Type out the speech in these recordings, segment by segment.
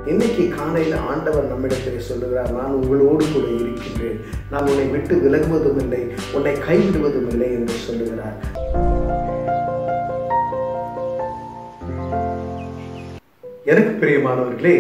இன்னைக்கு காலையில் ஆண்டவர் நம்மிடத்தில் சொல்லுகிறார் நான் உங்களோடு கூட இருக்கின்றேன் நான் உன்னை விட்டு விலகுவதும் இல்லை உன்னை கைவிடுவதும் இல்லை என்று சொல்லுகிறார் எனக்கு பிரியமானவர்களே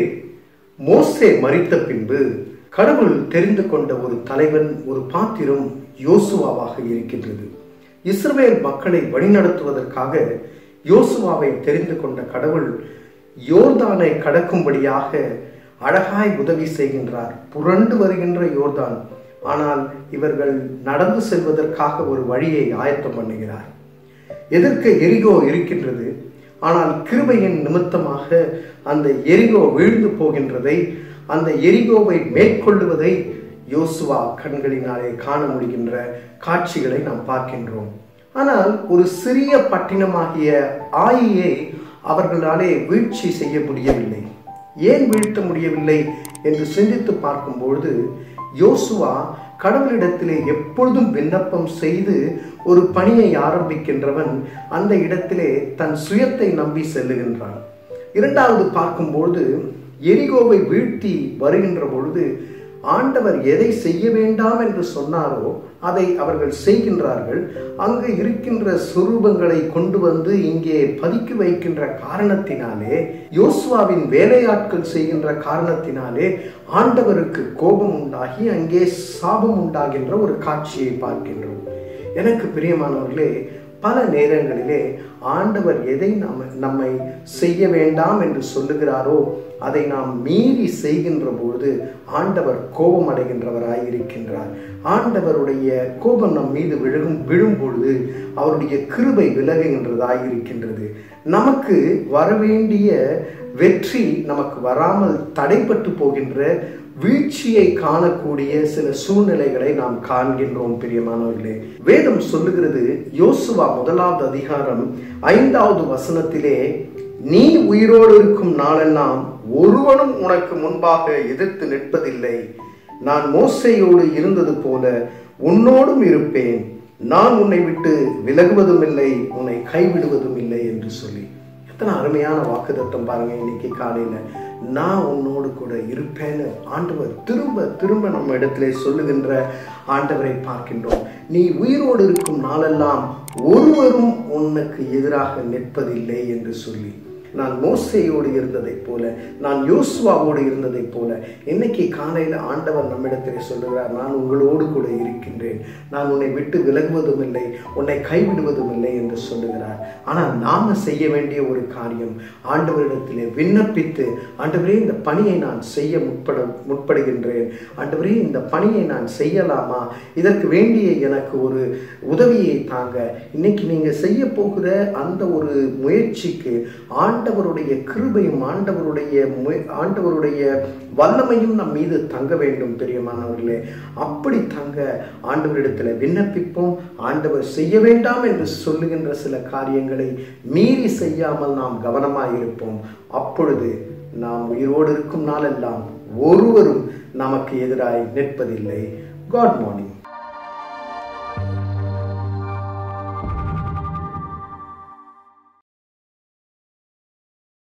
மோசே மறித்த பின்பு கடவுள் தெரிந்து கொண்ட ஒரு தலைவன் ஒரு பாத்திரம் யோசுவாவாக இருக்கின்றது இஸ்ரவேல் மக்களை வழிநடத்துவதற்காக யோசுவாவை தெரிந்து கொண்ட கடவுள் யோர்தானை கடக்கும்படியாக அழகாய் உதவி செய்கின்றார் புரண்டு வருகின்ற யோர்தான் ஆனால் இவர்கள் நடந்து செல்வதற்காக ஒரு வழியை ஆயத்தம் பண்ணுகிறார் எதிர்க்க எரிகோ இருக்கின்றது ஆனால் கிருபையின் நிமித்தமாக அந்த எரிகோ வீழ்ந்து போகின்றதை அந்த எரிகோவை மேற்கொள்ளுவதை யோசுவா கண்களினாலே காண முடிகின்ற காட்சிகளை நாம் பார்க்கின்றோம் ஆனால் ஒரு சிறிய பட்டினமாகிய ஆயியை அவர்களாலே வீழ்ச்சி செய்ய முடியவில்லை ஏன் வீழ்த்த முடியவில்லை என்று சிந்தித்து பார்க்கும்பொழுது யோசுவா கடவுளிடத்திலே எப்பொழுதும் விண்ணப்பம் செய்து ஒரு பணியை ஆரம்பிக்கின்றவன் அந்த இடத்திலே தன் சுயத்தை நம்பி செல்லுகின்றான் இரண்டாவது பார்க்கும்பொழுது எரிகோவை வீழ்த்தி வருகின்ற பொழுது ஆண்டவர் எதை செய்ய வேண்டாம் என்று சொன்னாரோ அதை அவர்கள் செய்கின்றார்கள் அங்கு இருக்கின்ற சுரூபங்களை கொண்டு வந்து இங்கே பதுக்கி வைக்கின்ற காரணத்தினாலே யோசுவாவின் வேலையாட்கள் செய்கின்ற காரணத்தினாலே ஆண்டவருக்கு கோபம் உண்டாகி அங்கே சாபம் உண்டாகின்ற ஒரு காட்சியை பார்க்கின்றோம் எனக்கு பிரியமானவர்களே பல நேரங்களிலே ஆண்டவர் எதை நம்ம நம்மை செய்ய வேண்டாம் என்று சொல்லுகிறாரோ அதை நாம் மீறி செய்கின்ற பொழுது ஆண்டவர் கோபம் அடைகின்றவராய் இருக்கின்றார் ஆண்டவருடைய கோபம் நம் மீது விழுகும் விழும் பொழுது அவருடைய கிருபை விலகுகின்றதாய் இருக்கின்றது நமக்கு வரவேண்டிய வெற்றி நமக்கு வராமல் தடைப்பட்டு போகின்ற வீழ்ச்சியை காணக்கூடிய சில சூழ்நிலைகளை நாம் காண்கின்றோம் பிரியமானவர்களே வேதம் சொல்லுகிறது யோசுவா முதலாவது அதிகாரம் ஐந்தாவது வசனத்திலே நீ உயிரோடு இருக்கும் நாளெல்லாம் ஒருவனும் உனக்கு முன்பாக எதிர்த்து நிற்பதில்லை நான் மோசையோடு இருந்தது போல உன்னோடும் இருப்பேன் நான் உன்னை விட்டு விலகுவதும் இல்லை உன்னை கைவிடுவதும் இல்லை என்று சொல்லி எத்தனை அருமையான வாக்குதத்தம் பாருங்க இன்னைக்கு காலையில நான் உன்னோடு கூட இருப்பேன்னு ஆண்டவர் திரும்ப திரும்ப நம்ம இடத்திலே சொல்லுகின்ற ஆண்டவரை பார்க்கின்றோம் நீ உயிரோடு இருக்கும் நாளெல்லாம் ஒருவரும் உனக்கு எதிராக நிற்பதில்லை என்று சொல்லி நான் மோசையோடு இருந்ததைப் போல நான் யோசுவாவோடு இருந்ததைப் போல இன்னைக்கு காலையில் ஆண்டவர் நம்மிடத்திலே சொல்லுகிறார் நான் உங்களோடு கூட இருக்கின்றேன் நான் உன்னை விட்டு விலகுவதும் இல்லை உன்னை கைவிடுவதும் இல்லை என்று சொல்லுகிறார் ஆனால் நாம செய்ய வேண்டிய ஒரு காரியம் ஆண்டவரிடத்திலே விண்ணப்பித்து ஆண்டவரே இந்த பணியை நான் செய்ய முற்பட முற்படுகின்றேன் ஆண்டவரே இந்த பணியை நான் செய்யலாமா இதற்கு வேண்டிய எனக்கு ஒரு உதவியை தாங்க இன்னைக்கு நீங்க செய்ய போகிற அந்த ஒரு முயற்சிக்கு ஆண்டவருடைய கிருபையும் ஆண்டவருடைய ஆண்டவருடைய வல்லமையும் நம் மீது தங்க வேண்டும் பெரியமானவர்களே அப்படி தங்க ஆண்டவரிடத்தில் விண்ணப்பிப்போம் ஆண்டவர் செய்ய வேண்டாம் என்று சொல்லுகின்ற சில காரியங்களை மீறி செய்யாமல் நாம் கவனமாக இருப்போம் அப்பொழுது நாம் உயிரோடு இருக்கும் நாளெல்லாம் ஒருவரும் நமக்கு எதிராய் நிற்பதில்லை காட் மார்னிங்